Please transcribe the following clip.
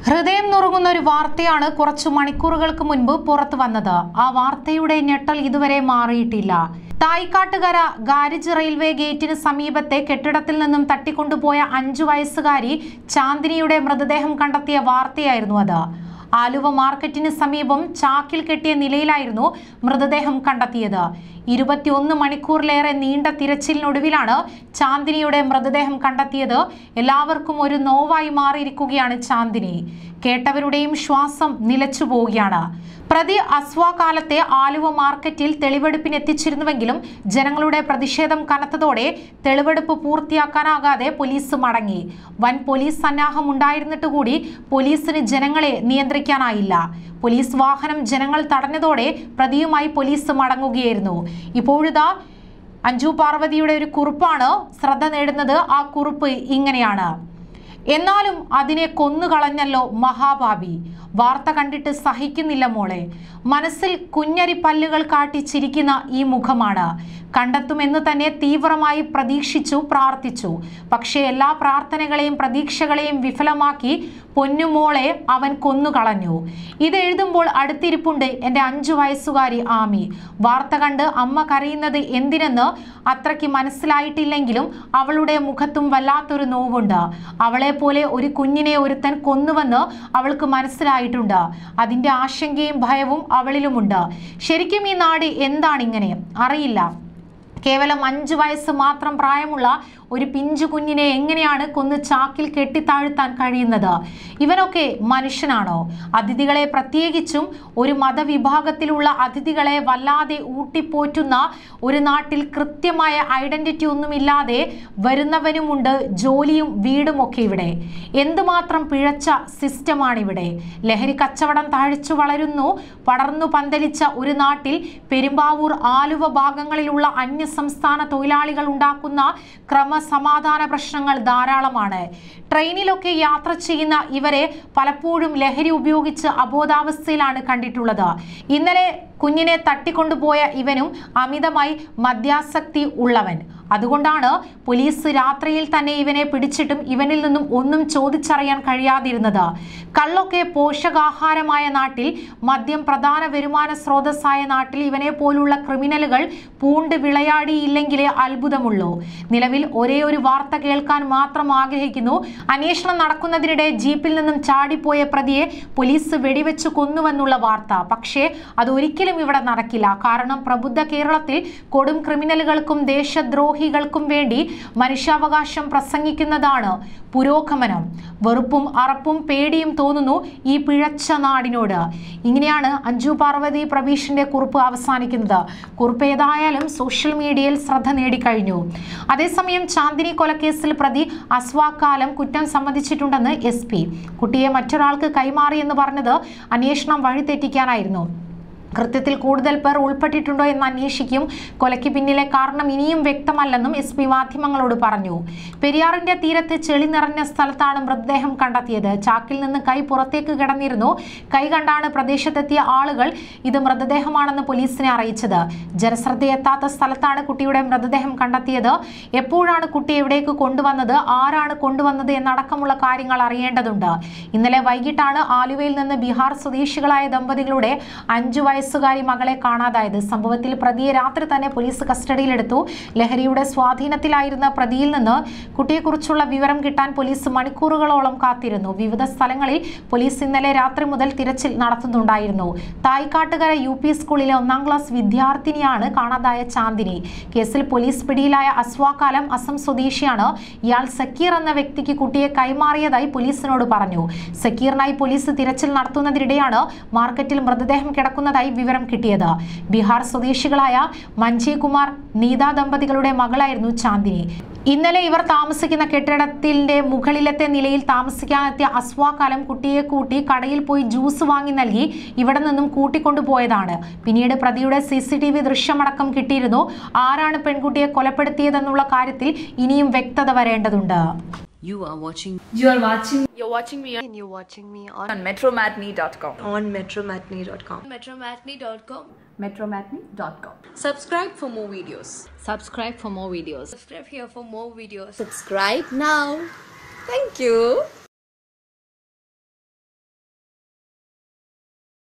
ഹൃദയം നുറുങ്ങുന്ന ഒരു വാർത്തയാണ് കുറച്ചു മണിക്കൂറുകൾക്ക് മുൻപ് പുറത്തു വന്നത് ആ വാർത്തയുടെ ഞെട്ടൽ ഇതുവരെ മാറിയിട്ടില്ല തായ്ക്കാട്ടുകര ഗാരേജ് റെയിൽവേ ഗേറ്റിന് സമീപത്തെ കെട്ടിടത്തിൽ നിന്നും തട്ടിക്കൊണ്ടുപോയ അഞ്ചു വയസ്സുകാരി ചാന്ദിനിയുടെ മൃതദേഹം കണ്ടെത്തിയ വാർത്തയായിരുന്നു അത് ആലുവ മാർക്കറ്റിന് സമീപം ചാക്കിൽ കെട്ടിയ നിലയിലായിരുന്നു മൃതദേഹം കണ്ടെത്തിയത് ഇരുപത്തിയൊന്ന് മണിക്കൂറിലേറെ നീണ്ട തിരച്ചിലിനൊടുവിലാണ് ചാന്ദിനിയുടെ മൃതദേഹം കണ്ടെത്തിയത് എല്ലാവർക്കും ഒരു നോവായി മാറിയിരിക്കുകയാണ് ചാന്ദിനി കേട്ടവരുടെയും ശ്വാസം നിലച്ചു പോവുകയാണ് പ്രതി അസ്വാ കാലത്തെ ആലുവ മാർക്കറ്റിൽ തെളിവെടുപ്പിന് എത്തിച്ചിരുന്നുവെങ്കിലും ജനങ്ങളുടെ പ്രതിഷേധം കനത്തതോടെ തെളിവെടുപ്പ് പൂർത്തിയാക്കാനാകാതെ പോലീസ് മടങ്ങി വൻ പോലീസ് സന്നാഹം ഉണ്ടായിരുന്നിട്ട് കൂടി പോലീസിന് ജനങ്ങളെ നിയന്ത്രിക്കാനായില്ല പോലീസ് വാഹനം ജനങ്ങൾ തടഞ്ഞതോടെ പ്രതിയുമായി പോലീസ് മടങ്ങുകയായിരുന്നു ഇപ്പോഴിതാ അഞ്ജു പാർവതിയുടെ ഒരു കുറിപ്പാണ് ശ്രദ്ധ നേടുന്നത് ആ കുറിപ്പ് ഇങ്ങനെയാണ് എന്നാലും അതിനെ കൊന്നുകളഞ്ഞല്ലോ മഹാഭാവി വാർത്ത കണ്ടിട്ട് സഹിക്കുന്നില്ല മോളെ മനസ്സിൽ കുഞ്ഞരി പല്ലുകൾ കാട്ടി ചിരിക്കുന്ന ഈ മുഖമാണ് കണ്ടെത്തുമെന്ന് തന്നെ തീവ്രമായി പ്രതീക്ഷിച്ചു പ്രാർത്ഥിച്ചു പക്ഷേ എല്ലാ പ്രാർത്ഥനകളെയും പ്രതീക്ഷകളെയും വിഫലമാക്കി പൊന്നുമോളെ അവൻ കൊന്നുകളഞ്ഞു ഇത് എഴുതുമ്പോൾ അടുത്തിരിപ്പുണ്ട് എൻ്റെ അഞ്ചു വയസ്സുകാരി ആമി വാർത്ത കണ്ട് അമ്മ കരയുന്നത് എന്തിനെന്ന് അത്രയ്ക്ക് മനസ്സിലായിട്ടില്ലെങ്കിലും അവളുടെ മുഖത്തും വല്ലാത്തൊരു നോവുണ്ട് അവളെ പോലെ ഒരു കുഞ്ഞിനെ ഒരുത്തൻ കൊന്നുവെന്ന് അവൾക്ക് മനസ്സിലായിട്ടുണ്ട് അതിൻ്റെ ആശങ്കയും ഭയവും അവളിലുമുണ്ട് ശരിക്കും ഈ നാട് എന്താണിങ്ങനെ അറിയില്ല കേവലം അഞ്ച് വയസ്സ് മാത്രം പ്രായമുള്ള ഒരു പിഞ്ചു കുഞ്ഞിനെ എങ്ങനെയാണ് കൊന്ന് ചാക്കിൽ കെട്ടിത്താഴ്ത്താൻ കഴിയുന്നത് ഇവനൊക്കെ മനുഷ്യനാണോ അതിഥികളെ പ്രത്യേകിച്ചും ഒരു മതവിഭാഗത്തിലുള്ള അതിഥികളെ വല്ലാതെ ഊട്ടിപ്പോറ്റുന്ന ഒരു നാട്ടിൽ കൃത്യമായ ഐഡന്റിറ്റി ഒന്നുമില്ലാതെ വരുന്നവനുമുണ്ട് ജോലിയും വീടും ഒക്കെ ഇവിടെ എന്തുമാത്രം പിഴച്ച സിസ്റ്റമാണ് ഇവിടെ ലഹരി കച്ചവടം താഴ്ചു വളരുന്നു പടർന്നു പന്തലിച്ച ഒരു നാട്ടിൽ പെരുമ്പാവൂർ ആലുവ ഭാഗങ്ങളിലുള്ള അന്യ സംസ്ഥാന തൊഴിലാളികൾ ഉണ്ടാക്കുന്ന ക്രമസമാധാന പ്രശ്നങ്ങൾ ധാരാളമാണ് ട്രെയിനിലൊക്കെ യാത്ര ചെയ്യുന്ന ഇവരെ പലപ്പോഴും ലഹരി ഉപയോഗിച്ച് അബോധാവസ്ഥയിലാണ് കണ്ടിട്ടുള്ളത് ഇന്നലെ കുഞ്ഞിനെ തട്ടിക്കൊണ്ടുപോയ ഇവനും അമിതമായി മദ്യാസക്തി ഉള്ളവൻ അതുകൊണ്ടാണ് പോലീസ് രാത്രിയിൽ തന്നെ ഇവനെ പിടിച്ചിട്ടും ഇവനിൽ നിന്നും ഒന്നും ചോദിച്ചറിയാൻ കഴിയാതിരുന്നത് കള്ളൊക്കെ പോഷകാഹാരമായ നാട്ടിൽ മദ്യം പ്രധാന വരുമാന സ്രോതസ്സായ നാട്ടിൽ ഇവനെ പോലുള്ള ക്രിമിനലുകൾ പൂണ്ട് വിളയാടിയില്ലെങ്കിലേ അത്ഭുതമുള്ളൂ നിലവിൽ ഒരേ ഒരു വാർത്ത കേൾക്കാൻ മാത്രം ആഗ്രഹിക്കുന്നു അന്വേഷണം നടക്കുന്നതിനിടെ ജീപ്പിൽ നിന്നും ചാടിപ്പോയ പ്രതിയെ പോലീസ് വെടിവെച്ച് കൊന്നുവെന്നുള്ള വാർത്ത പക്ഷേ അത് ഒരിക്കലും ഇവിടെ നടക്കില്ല കാരണം പ്രബുദ്ധ കേരളത്തിൽ കൊടും ക്രിമിനലുകൾക്കും ദേശദ്രോഹികൾക്കും വേണ്ടി മനുഷ്യാവകാശം പ്രസംഗിക്കുന്നതാണ് പുരോഗമനം വെറുപ്പും അറപ്പും പേടിയും തോന്നുന്നു ഈ പിഴച്ച നാടിനോട് ഇങ്ങനെയാണ് അഞ്ജു പാർവതി പ്രവീഷിന്റെ കുറിപ്പ് അവസാനിക്കുന്നത് കുറിപ്പ് ഏതായാലും സോഷ്യൽ മീഡിയയിൽ ശ്രദ്ധ നേടിക്കഴിഞ്ഞു അതേസമയം ചാന്ദിനി കൊലക്കേസിൽ പ്രതി അസ്വാക്കാലം കുറ്റം സമ്മതിച്ചിട്ടുണ്ടെന്ന് എസ് പി കുട്ടിയെ മറ്റൊരാൾക്ക് കൈമാറിയെന്ന് പറഞ്ഞത് അന്വേഷണം വഴിതെറ്റിക്കാനായിരുന്നു കൃത്യത്തിൽ കൂടുതൽ പേർ ഉൾപ്പെട്ടിട്ടുണ്ടോ എന്ന് അന്വേഷിക്കും കൊലയ്ക്ക് പിന്നിലെ കാരണം ഇനിയും വ്യക്തമല്ലെന്നും എസ് പി മാധ്യമങ്ങളോട് പറഞ്ഞു പെരിയാറിന്റെ തീരത്ത് ചെളി നിറഞ്ഞ സ്ഥലത്താണ് മൃതദേഹം കണ്ടെത്തിയത് ചാക്കിൽ നിന്ന് കൈ പുറത്തേക്ക് കിടന്നിരുന്നു കൈ കണ്ടാണ് പ്രദേശത്തെത്തിയ ആളുകൾ ഇത് മൃതദേഹമാണെന്ന് പോലീസിനെ അറിയിച്ചത് ജനശ്രദ്ധയെത്താത്ത സ്ഥലത്താണ് കുട്ടിയുടെ മൃതദേഹം കണ്ടെത്തിയത് എപ്പോഴാണ് കുട്ടി എവിടേക്ക് കൊണ്ടുവന്നത് ആരാണ് കൊണ്ടുവന്നത് എന്നടക്കമുള്ള കാര്യങ്ങൾ അറിയേണ്ടതുണ്ട് ഇന്നലെ വൈകിട്ടാണ് ആലുവയിൽ നിന്ന് ബീഹാർ സ്വദേശികളായ ദമ്പതികളുടെ അഞ്ചു വയസ്സുകാരി മകളെ കാണാതായത് സംഭവത്തിൽ പ്രതിയെ രാത്രി തന്നെ പോലീസ് കസ്റ്റഡിയിലെടുത്തു ലഹരിയുടെ സ്വാധീനത്തിലായിരുന്ന പ്രതിയിൽ നിന്ന് കുട്ടിയെക്കുറിച്ചുള്ള വിവരം കിട്ടാൻ പോലീസ് മണിക്കൂറുകളോളം കാത്തിരുന്നു വിവിധ സ്ഥലങ്ങളിൽ പോലീസ് ഇന്നലെ രാത്രി മുതൽ തിരച്ചിൽ നടത്തുന്നുണ്ടായിരുന്നു തായ്ക്കാട്ടുകര യു പി സ്കൂളിലെ ഒന്നാം ക്ലാസ് വിദ്യാർത്ഥിനിയാണ് കാണാതായ ചാന്ദിനി കേസിൽ പോലീസ് പിടിയിലായ അസ്വാകാലം അസം സ്വദേശിയാണ് ഇയാൾ സക്കീർ എന്ന വ്യക്തിക്ക് കുട്ടിയെ കൈമാറിയതായി പോലീസിനോട് പറഞ്ഞു സക്കീറിനായി പോലീസ് തിരച്ചിൽ നടത്തുന്നതിനിടെയാണ് മാർക്കറ്റിൽ മൃതദേഹം കിടക്കുന്നതായി വിവരം കിട്ടിയത് ബീഹാർ സ്വദേശികളായ മഞ്ജി കുമാർ നീത ദമ്പതികളുടെ മകളായിരുന്നു ചാന്ദിനി ഇന്നലെ ഇവർ താമസിക്കുന്ന കെട്ടിടത്തിന്റെ മുകളിലത്തെ നിലയിൽ താമസിക്കാനെത്തിയ അസ്വാകാലം കുട്ടിയെ കൂട്ടി കടയിൽ പോയി ജ്യൂസ് വാങ്ങി നൽകി ഇവിടെ നിന്നും കൂട്ടിക്കൊണ്ടുപോയതാണ് പിന്നീട് പ്രതിയുടെ സി സി ടി വി ദൃശ്യമടക്കം കിട്ടിയിരുന്നു ആരാണ് പെൺകുട്ടിയെ കൊലപ്പെടുത്തിയതെന്നുള്ള കാര്യത്തിൽ ഇനിയും വ്യക്തത വരേണ്ടതുണ്ട് You are watching You are watching You're watching me and you're watching me on on metromatney.com. on metromatney.com. metromatney.com. Metromatney.com. subscribe for more videos Subscribe for more videos. Subscribe here for more videos. Subscribe now. Thank you.